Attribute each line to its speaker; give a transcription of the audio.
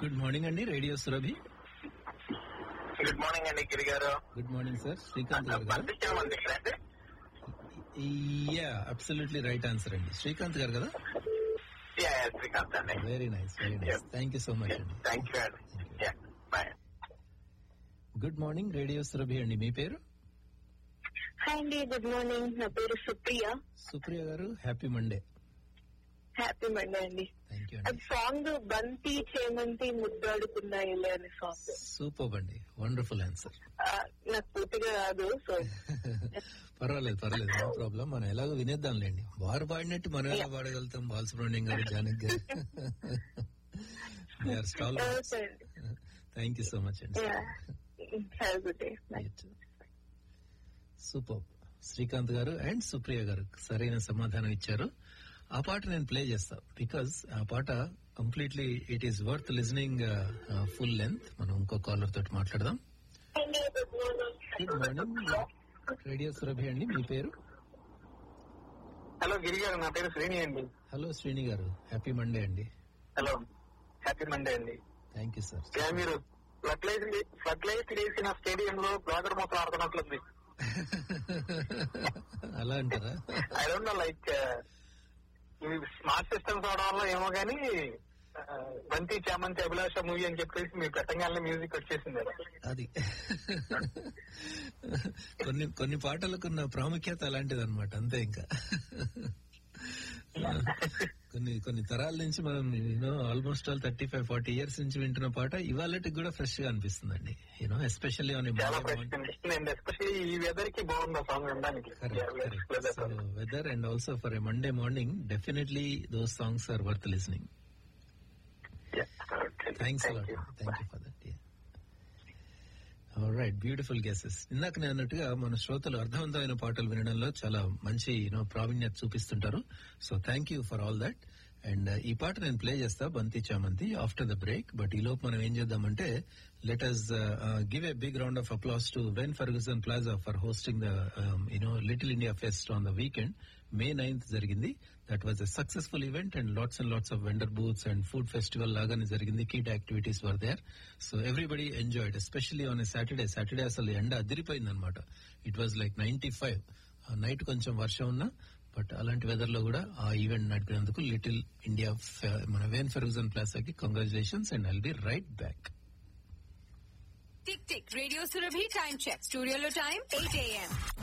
Speaker 1: good morning అండి radio Surabhi
Speaker 2: good morning అండి గిరి గారు
Speaker 1: గుడ్ మార్నింగ్ సార్ శ్రీకాంత్ గారు కదా
Speaker 2: పంపించామండి friend
Speaker 1: yeah absolutely right answer అండి శ్రీకాంత్ గారు కదా
Speaker 2: శ్రీకాంత్ అండి
Speaker 1: very nice very nice thank you so much అండి
Speaker 2: థ్యాంక్ యూ అండి bye
Speaker 1: good morning radio Surabhi అండి మీ పేరు
Speaker 3: హాయ్ అండి గుడ్ మార్నింగ్ నా పేరు సుప్రియ
Speaker 1: సుప్రియ గారు హ్యాపీ మండే
Speaker 3: హ్యాపీ మండే అండి
Speaker 1: థ్యాంక్ యూ
Speaker 3: అది
Speaker 1: అండి
Speaker 3: సాంగ్ బంతి చేమంతి ముద్దాడుకున్నాయిలే అనే సాంగ్
Speaker 1: సూపర్ అండి వండర్ఫుల్ ఆన్సర్
Speaker 3: నాకు పూర్తిగా రాదు సో
Speaker 1: పర్వాలేదు పర్వాలేదు నో ప్రాబ్లం మనం ఎలాగో వినేద్దాంలేండి వారు పాడినట్టు మనం ఎలా పాడగలుగుతాం బాలసుబ్రహ్మణ్యం గారు జానక్ గారు they are stall thank you so much అండి
Speaker 3: have good day
Speaker 1: super Srikanth గారు అండ్ సుప్రియ గారు సరైన సమాధానం ఇచ్చారు ఆ పాట నేను ప్లే చేస్తా బికాస్ ఆ పాట completely it is worth listening full length మనం ఇంకో కాలర్ తోటి మాట్లాడదాం గుడ్ మార్నింగ్ రేడియో సురభి అండి మీ పేరు
Speaker 2: హలో గిరి గారు నా పేరు శ్రేణి అండి
Speaker 1: హలో శ్రీని గారు హ్యాపీ మండే అండి
Speaker 2: హలో హ్యాపీ మండే అండి
Speaker 1: థ్యాంక్ యూ సార్
Speaker 2: యా, మీరు ఫ్లడ్ లైట్ ఫ్లడ్ లైట్ వేసిన స్టేడియం లో బ్లాగర్ మొత్తం ఆడుతున్నట్లుంది
Speaker 1: అలా అంటారా
Speaker 2: ఐ డోంట్ నో లైక్ ఇవి స్మార్ట్ సిస్టమ్స్ అవడం వల్ల ఏమో గానీ ఆ, బంతి చామంతి అభిలాష మూవీ అని చెప్పేసి మీ పెట్టంగానే మ్యూజిక్ వచ్చేసింది
Speaker 1: అది కొన్ని కొన్ని పాటలకున్న ప్రాముఖ్యత అలాంటిది అనమాట అంతే ఇంకా కొన్ని కొన్ని తరాల నుంచి మనం you know almost all thirty five forty years నుంచి వింటున్న పాట ఇవాళకి కూడా ఫ్రెష్ గా అనిపిస్తుందండి యూనో ఎస్పెషల్లీ ఆన్
Speaker 2: చాలా ఫ్రెష్ అనిపిస్తుంది అండ్ ఎస్పెషల్లీ ఈ వెదర్ కి బాగుంది ఆ సాంగ్ వినడానికి
Speaker 1: correct so weather and also for a Monday morning definitely those songs are worth listening thanks thank you for that right beautiful guesses ఇందాక నేను అన్నట్టుగా మన శ్రోతలు అర్థవంతమైన పాటలు వినడంలో చాలా మంచి యూనో ప్రావీణ్యత చూపిస్తుంటారు so thank you for all that and ఈ పాట నేను ప్లే చేస్తా బంతి చామంతి ఆఫ్టర్ ద బ్రేక్ బట్ ఈ లోపు మనం ఏం చేద్దామంటే let us give a big round of applause to Wayne Ferguson Plaza for hosting the you know little India fest on the weekend May ninth జరిగింది that was a successful event and lots and lots of vendor booths and food festival లాగానే జరిగింది kid activities were there so everybody enjoyed especially on a Saturday Saturday అసలు ఎండ అదిరిపోయింది అనమాట it was like ninety five night కొంచెం వర్షం ఉన్నా but అలాంటి వెదర్ లో కూడా ఆ ఈవెంట్ నడిపినందుకు లిటిల్ ఇండియా మన వేన్ ఫెర్గుజన్ ప్లాసాకి congratulations and I'll be right back
Speaker 4: tick tick radio Surabhi time check స్టూడియోలో టైం ఎయిట్ ఏఎం